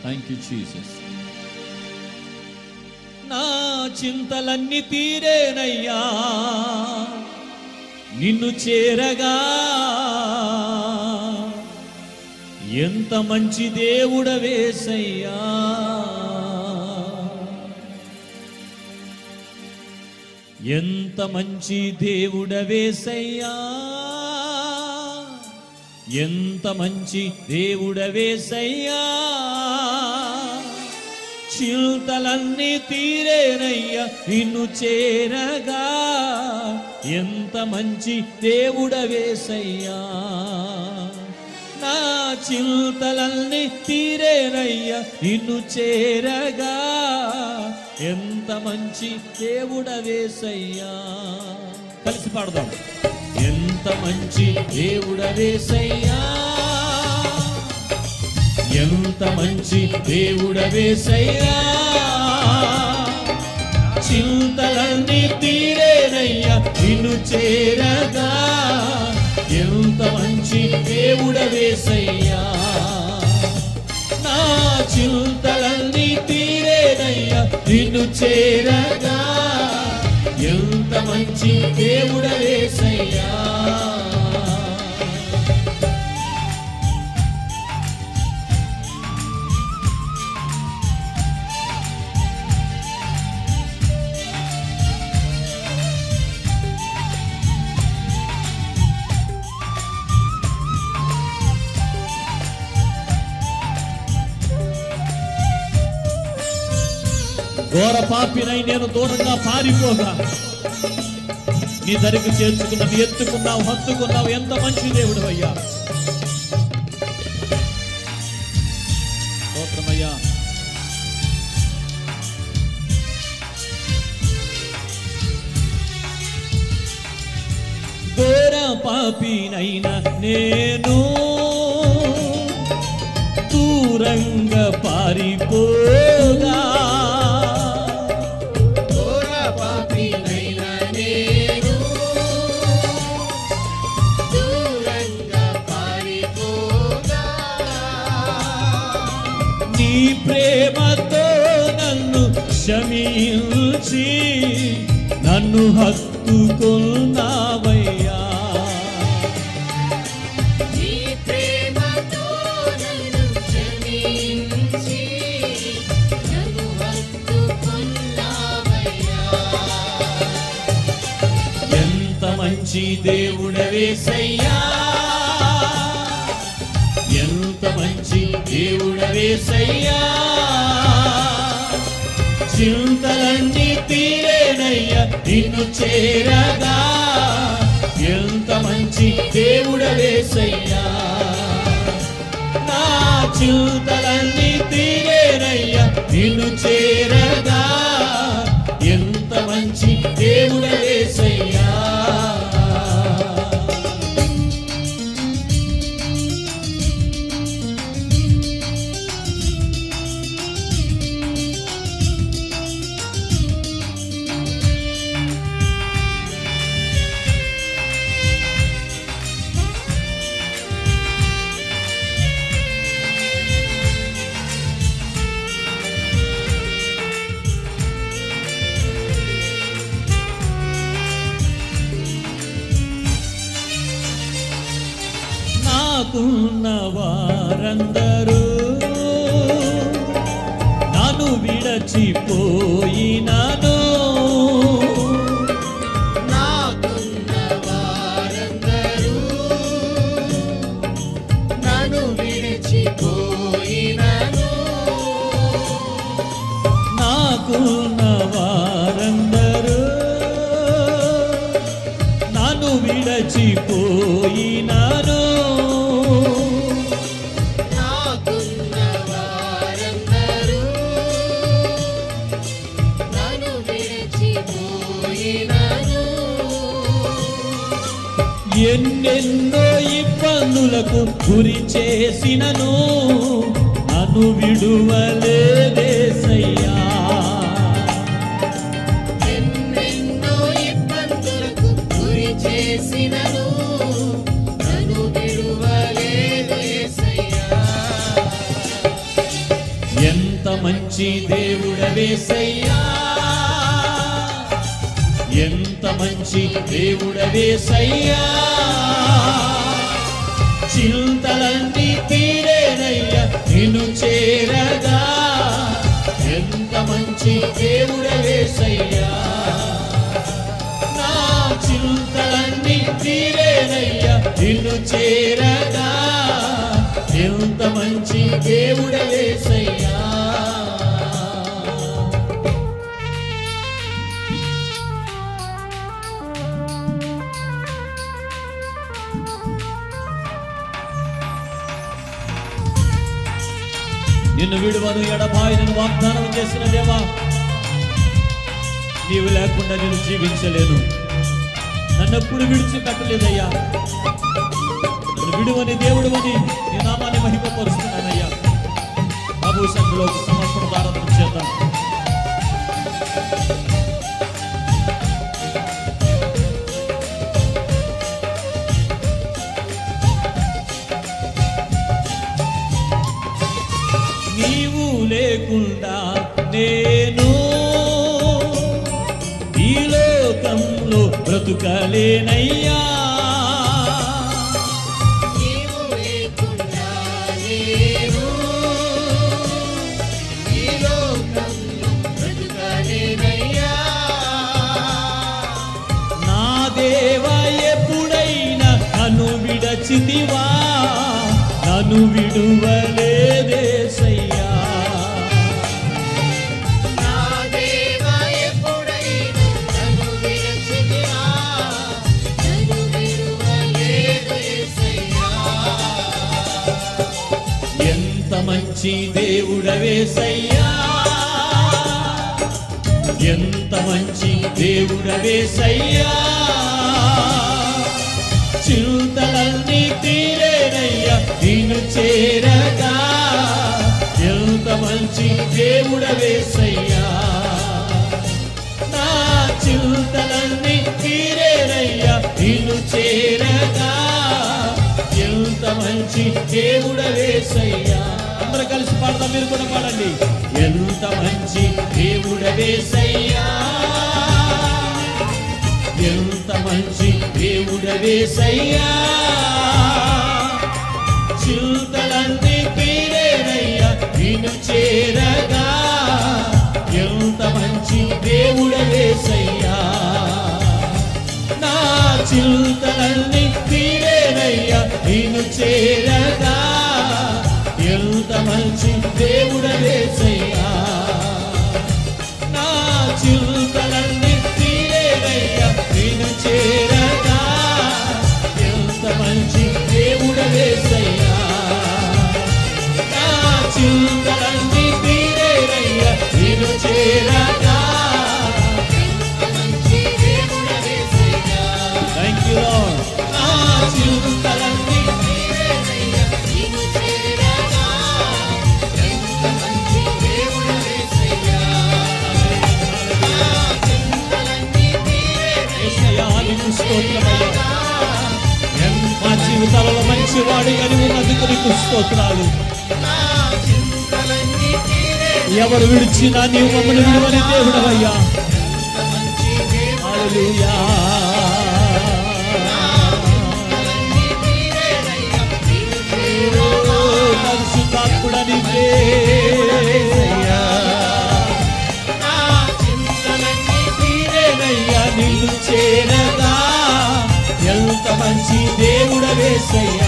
Thank you Jesus నా చింతలన్నీ తీరేనయ్యా నిన్ను చేరగా ఎంత మంచి దేవుడవేసయ్యా ఎంత మంచి దేవుడవేసయ్యా ఎంత మంచి దేవుడవేసయ్యా చింతలన్నీ తీరేనయ్యా నిన్ను చేరగా ఎంత మంచి దేవుడవేసయ్యా నా చింతలన్నీ తీరేనయ్యా నిన్ను చేరగా ఎంత మంచి దేవుడవేసయ్యా కలిసి పాడదాం ఎంత మంచి దేవుడవేసయ్యా ఎంత మంచి దేవుడవేసయ్యా చింతలన్నీ తీరేనయ్యా నిన్ను చేరగా ఎంత మంచి దేవుడవేసయ్యా నా చింతలన్నీ తీరేనయ్యా నిన్ను చేరగా ఎంత మంచి దేవుడవేసయ్యా ఘోర పాపినై నేను దూరంగా పారిపోగా నీ దరికి చేర్చుకున్నావు ఎత్తుకున్నావు హత్తుకున్నావు ఎంత మంచి దేవుడు అయ్యా స్తోత్రమయ్యా ఘోర పాపినైనా నేను దూరంగా పారిపోగా ఘోర పాపినైన నేను దూరంగా పారిపోగా నీ ప్రేమతో నన్ను క్షమించి నన్ను హత్తుకున్నావయ్యా నీ ప్రేమతో నన్ను క్షమించి నన్ను హత్తుకున్నావయ్యా ఎంత మంచి దేవుడవేసయ్యా ఎంత మంచి దేవుడవేసయ్యా చింతలన్నీ తీరేనయ్యా నిన్ను చేరగా ఎంత మంచి దేవుడవేసయ్యా నా చింతలన్నీ తీరేనయ్యా నిన్ను చేరగా ఎంత మంచి దేవుడవేసయ్యా నాకున్న వారందరూ నన్ను విడచిపోయినను నాకున్న వారందరూ నన్ను విడిచిపోయినను నాకున్న వారందరూ నన్ను విడచిపోయినను నాకున్న వారందరూ నన్ను విడిచిపోయినను ఎన్నెన్నో ఇబ్బందులకు గురి చేసినను నన్ను విడువలేదేసయ్యా ఎన్నెన్నో ఇబ్బందులకు గురి చేసినను నన్ను విడువలేదు యేసయ్యా మంచి దేవుడవేసయ్యా ఎంత మంచి దేవుడవేసయ్యా చింతలన్నీ తీరేనయ్యా నిన్ను చేరగా ఎంత మంచి దేవుడవేసయ్యా నా చింతలన్నీ తీరేనయ్యా నిన్ను చేరగా ఎంత మంచి దేవుడవేసయ్యా నిన్ను విడువను ఎడబాయినను వాగ్దానం చేసిన దేవా నీవు లేకుండా నేను జీవించలేను నన్ను ఎప్పుడు విడిచిపెట్టలేదయ్యా నన్ను విడువని దేవుడు అని నీ నామాన్ని మహిమపరుస్తున్నానయ్యా బాబు సంఘలో ఒక సమర్పణ ప్రారంభం చేద్దాం నీవు లేకుండా నేను ఈ లోకంలో బ్రతుకలేనయ్యా నీవు లేకుండా నేను ఈ లోకంలో బ్రతుకలేనయ్యా. నా దేవా ఎప్పుడైనా నన్ను విడచితివా నన్ను విడువలేదేసయ్యా నా దేవా ఎప్పుడైనా నన్ను విడిచితివా, నన్ను విడువలేదు యేసయ్యా. ఎంత మంచి దేవుడవేసయ్యా ఎంత మంచి దేవుడవేసయ్యా చింతలన్నీ తీరేనయ్యా నిన్ను చేరగా ఎంత మంచి దేవుడవేసయ్యా నా చింతలన్నీ తీరేనయ్యా నిన్ను చేరగా ఎంత మంచి దేవుడవేసయ్యా అందరూ కలిసి పాడదాం మీరు కూడా పాడండి ఎంత మంచి దేవుడవేసయ్యా ఎంత మంచి దేవుడవేసయ్యా చింతలన్నీ తీరేనయ్యా నిన్ను చేరగా ఎంత మంచి దేవుడవేసయ్యా నా చింతలన్నీ తీరేనయ్యా నిన్ను చేరగా ఎంత మంచి దేవుడవేసయ్యా నా చింతలన్నీ తీరేనయ్యా నిన్ను చేరగా ఎంత మంచి దేవుడవేసయ్యా నా చింతలన్నీ తీరేనయ్యా నిన్ను చేరగా మంచి దేవుడ యేసయ్యా. థ్యాంక్ యూ లార్డ్ నా చింతలన్నీ నీవేనయ్యా, నిన్ను చేరగా. ఎంత మంచి దేవుడ యేసయ్యా. నా చింతలన్నీ తీరేనయ్యా, యేసయ్యా నీకు స్తోత్రమయ్యా మా జీవితాలలో మంచి వాడి అని ఉన్నందుకు నీకు స్తోత్రాలు నా చింతలన్నీ తీరేనయ్యా. ఎవరు విడిచినా నీవు మమ్మల్ని విడువని దేవుడవయ్యా ఎంత మంచి దేవుడ హల్లెలూయా చింతలన్నీ తీరేనయ్యా, నిన్ను ఓ, చేరగా. పరిశుద్ధాత్ముడా నీకే నా చింతలన్నీ తీరేనయ్యా నిన్ను చేరగా ఎంత మంచి దేవుడవేసయ్యా